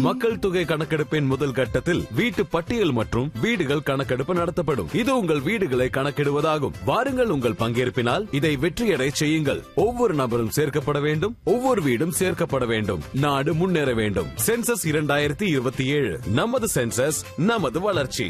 மக்கள் தொகை கணக்கெடுப்பின் முதல் கட்டத்தில் வீட்டு பட்டியல் மற்றும் வீடுகள் கணக்கெடுப்பு நடத்தப்படும் இது உங்கள் வீடுகளை கணக்கிடுவதாகும் வாருங்கள் உங்கள் பங்கேற்பினால் இதை வெற்றியடை செய்யுங்கள் ஒவ்வொரு நபரும் சேர்க்கப்பட வேண்டும் ஒவ்வொரு வீடும் சேர்க்கப்பட வேண்டும் நாடு முன்னேற வேண்டும் சென்சஸ் இரண்டாயிரத்தி இருபத்தி ஏழு நமது சென்சஸ் நமது வளர்ச்சி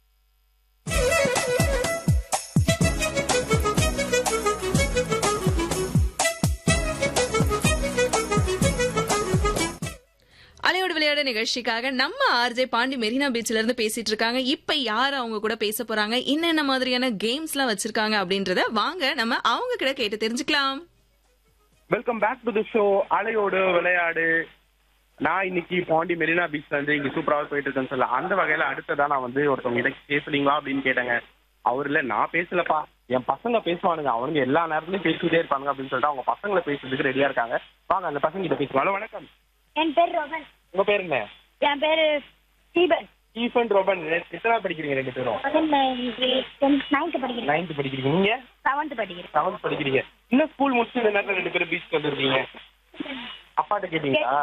அலையோடு விளையாட நிகழ்ச்சிக்காக நம்ம ஆர்ஜே பாண்டி மெரினா பீச்ல இருந்து பேசிட்டு இருக்காங்க இப்ப யார் அவங்க கூட பேச போறாங்க என்னென்ன மாதிரியான கேம்ஸ் எல்லாம் வச்சிருக்காங்க அப்படின்றத வாங்க நம்ம அவங்க கிட்ட கேட்டு தெரிஞ்சுக்கலாம் welcome back to the show அலையோடு விளையாடு நான் இன்னைக்கு பாண்டி மெரினா பீச்ல இருந்து இங்க சூப்பராக போயிட்டு இருக்கேன்னு சொல்ல அந்த வகையில அடுத்ததா நான் வந்து ஒருத்தவங்க கிட்ட பேசுறீங்களா அப்படின்னு கேட்டாங்க அவர் இல்ல நான் பேசலப்பா என் பசங்க பேசுவானுங்க அவனுங்க எல்லா நேரத்துலயும் பேசிக்கிட்டே இருப்பாங்க அப்படின்னு சொல்லிட்டு அவங்க பசங்களை பேசுறதுக்கு ரெடியா இருக்காங்க வாங்க அந்த பசங்க கிட்ட பேசுவாங்க வணக்கம் என் பேர் ரோபன் உங்க பேர் என்ன என் பேரு ஸ்டீபன் ஸ்டீஃபன் ரோபன் எத்தனை படிக்கிறீங்க ரெண்டு பேரும் நைன்த் படிக்கிறேன் நைன்த் படிக்கிறீங்க நீங்க செவன்த் படிக்கிறேன் செவன்த் படிக்கிறீங்க இன்னும் ஸ்கூல் முடிச்சு இந்த நேரத்துல ரெண்டு பேரும் பீச் வந்துருக்கீங்க அப்பாட்ட கேட்டீங்களா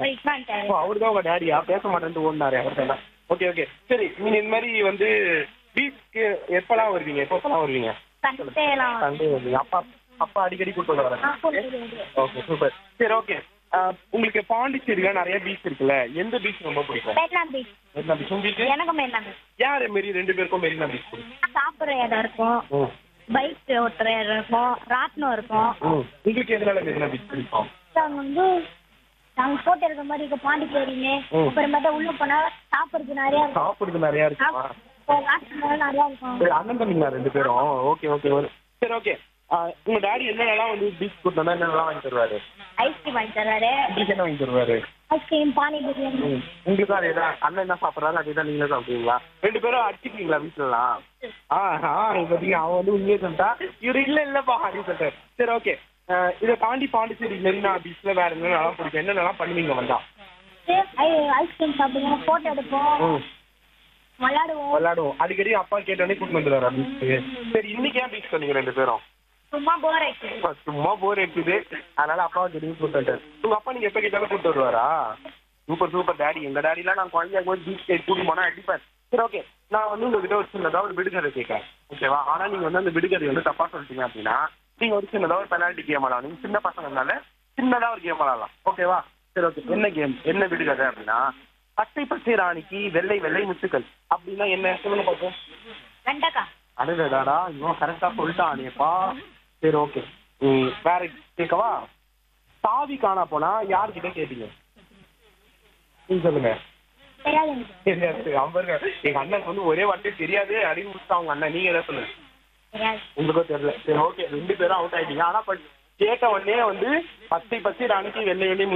ஓ அவர்தான் உங்க டேடியா பேச மாட்டேன்ட்டு ஓடினாரு அவர்கிட்ட ஓகே ஓகே சரி நீங்க இந்த மாதிரி வந்து பீச்சுக்கு எப்பலாம் வருவீங்க எப்பப்பெல்லாம் வருவீங்க சண்டேலாம் சண்டே வருவீங்க அப்பா அப்பா அடிக்கடி கூட்டு வர ஓகே சூப்பர் சரி ஓகே உங்களுக்கு பாண்டிச்சேரியில நிறைய பீச் இருக்குல்ல எந்த பீச் ரொம்ப பிடிக்கும் மெரினா பீச் மெரினா பீச் உங்களுக்கு எனக்கு மெரினா பீச் யார் மாரி ரெண்டு பேருக்கும் மெரினா பீச் பிடிக்கும் சாப்பிட்ற இடம் இருக்கும் ம். பைக் ஓட்டுற இடம் இருக்கும் ராட்டினம் இருக்கும் ம். உங்களுக்கு எதனால மெரினா பீச் பிடிக்கும் அங்க வந்து நாங்க போட்டோ எடுக்கிற மாதிரி இருக்கும் பாண்டிச்சேரின்னு ம். அப்புறமேட்டா உள்ள போனா சாப்பிடுறதுக்கு நிறைய இருக்கும் சாப்பிடுறது நிறைய இருக்குமா ராட்டினம் நிறைய இருக்கும் சரி அண்ணன் தம்பிங்களா ரெண்டு பேரும் ஓகே ஓகே சரி ஓகே உங்க டாடி என்னென்னலாம் வந்து பீச் கூட்டு வந்தா என்னென்னலாம் வாங்கி தருவாரு ஐஸ்கிரீம் வாங்கி தருவாரு உங்களுக்கு என்ன வாங்கி தருவாரு ஐஸ்கிரீம் பானி பிரியாணி ம். உங்களுக்கு அதே தான் அண்ணன் என்ன சாப்பிட்றாரு அதே தான் நீங்களும் சாப்பிடுவீங்களா ரெண்டு பேரும் அடிச்சுக்கீங்களா வீட்டுலலாம் ஆ ஆ பார்த்தீங்க அவன் வந்து உண்மையை சொல்லிட்டா இவரு இல்ல இல்லப்பா அப்படின்னு சொல்லிட்டாரு சரி ஓகே இதை தாண்டி பாண்டிச்சேரி மெரினா பீச்ல வேற என்னென்னலாம் பிடிக்கும் என்னென்னலாம் பண்ணுவீங்க வந்தா ஐஸ்கிரீம் சாப்பிடுவோம் போட்டோ எடுப்போம் ம் விளையாடுவோம் விளையாடுவோம் அடிக்கடி அப்பா கேட்டோடனே கூட்டு வந்துடுவாரு பீச்சுக்கு சரி இன்னைக்கு ஏன் பீச் பண்ணீங்க ரெண்டு பேரும் சும்மா போர் ஆயிடுச்சு சும்மா போர் அடிக்குது அதனால அப்பாவை தெரியும் கூட்டு வந்துட்டாரு உங்க அப்பா நீங்க எப்ப கேட்டாலும் கூட்டு வருவாரா சூப்பர் சூப்பர் டாடி எங்க டாடிலாம் நான் குழந்தையா போய் பீச் சைடு கூட்டு போனா அடிப்பேன் சரி ஓகே நான் வந்து உங்ககிட்ட ஒரு சின்னதா ஒரு விடுகதை கேட்கறேன் ஓகேவா ஆனா நீங்க வந்து அந்த விடுகதை வந்து தப்பா சொல்லிட்டீங்க அப்படின்னா நீங்க ஒரு சின்னதா ஒரு பெனால்டி கேம் விளாடலாம் நீங்க சின்ன பசங்கனால சின்னதா ஒரு கேம் விளாடலாம் ஓகேவா சரி ஓகே என்ன கேம் என்ன விடுகதை அப்படின்னா பச்சை பச்சை ராணிக்கு வெள்ளை வெள்ளை முத்துக்கள் அப்படின்னா என்ன சொல்லுங்க பார்ப்போம் வெண்டைக்காய் அடடடாடா இவன் கரெக்டா சொல்லிட்டானேப்பா சரி ஓகே வேற கேட்கவா சாவி காணா போனா யார்கிட்ட கேட்டீங்க நீங்க சொல்லுங்க தெரியாது எனக்கு. தெரியாது அவருங்க எங்க அண்ணனுக்கு வந்து ஒரே வார்த்தை தெரியாது அப்படின்னு முடிச்சா அவங்க அண்ணன் நீங்க ஏதாவது சொல்லுங்க தெரியாது உங்களுக்கும் தெரியல சரி ஓகே ரெண்டு பேரும் அவுட் ஆயிட்டீங்க ஆனா பட் கேட்ட உடனே வந்து பச்சை பச்சை ராணிக்கு வெள்ளை வெள்ளை